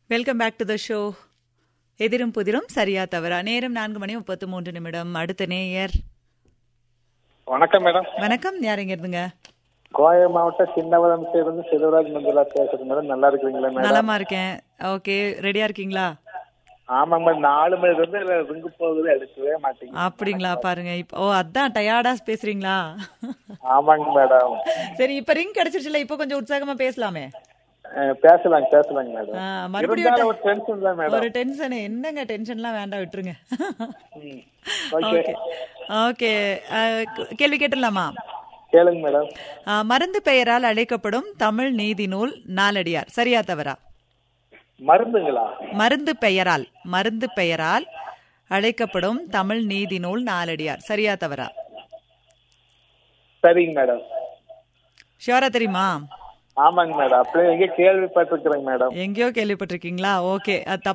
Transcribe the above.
Welcome back to the show எதிரும் புதிரும் சரியா தவறா நேரம் நான்கு மணி முப்பத்து மூன்று நிமிடம் அடுத்த நேயர் வணக்கம் மேடம் வணக்கம் யார் எங்க இருந்துங்க கோவை மாவட்டம் சின்னவரம் சேர்ந்து செல்வராஜ் மஞ்சளா பேசுறேன் மேடம் நல்லா இருக்கிறீங்களா மேடம் நலமா இருக்கேன் ஓகே ரெடியா இருக்கீங்களா ஆமாங்க மேடம் நாலு மணி இருந்து ரிங்கு போகுது எடுக்கவே மாட்டீங்க அப்படிங்களா பாருங்க இப்போ ஓ அதான் டயர்டா பேசுறீங்களா ஆமாங்க மேடம் சரி இப்ப ரிங் கிடைச்சிருச்சுல இப்போ கொஞ்சம் உற்சாகமா பேசலாமே அஹ் பேசலாங்க பேசலாங்க மேடம் ஆ, மறுபடியும் இருந்தாலும் ஒரு டென்ஷன் தான் மேடம் ஒரு டென்ஷன் என்னங்க டென்ஷன்லாம் வேண்டாம் விட்டுருங்க ம். ஓகே ஓகே ஓகே கேள்வி கேட்டுடலாமா கேளுங்க மேடம் ஆ, மருந்து பெயரால் அழைக்கப்படும் தமிழ் நீதி நூல் நாலடியார் சரியா தவறா மருந்துங்களா மருந்து பெயரால் மருந்து பெயரால் அழைக்கப்படும் தமிழ் நீதி நூல் நாலடியார் சரியா தவறா சரிங்க மேடம் ஷியோரா தெரியுமா ஆமாங்க மேடம் அப்படியே எங்க கேள்விப்பட்டிருக்கிறேங்க மேடம் எங்கேயோ கேள்விப்பட்டிருக்கீங்களா ஓகே அது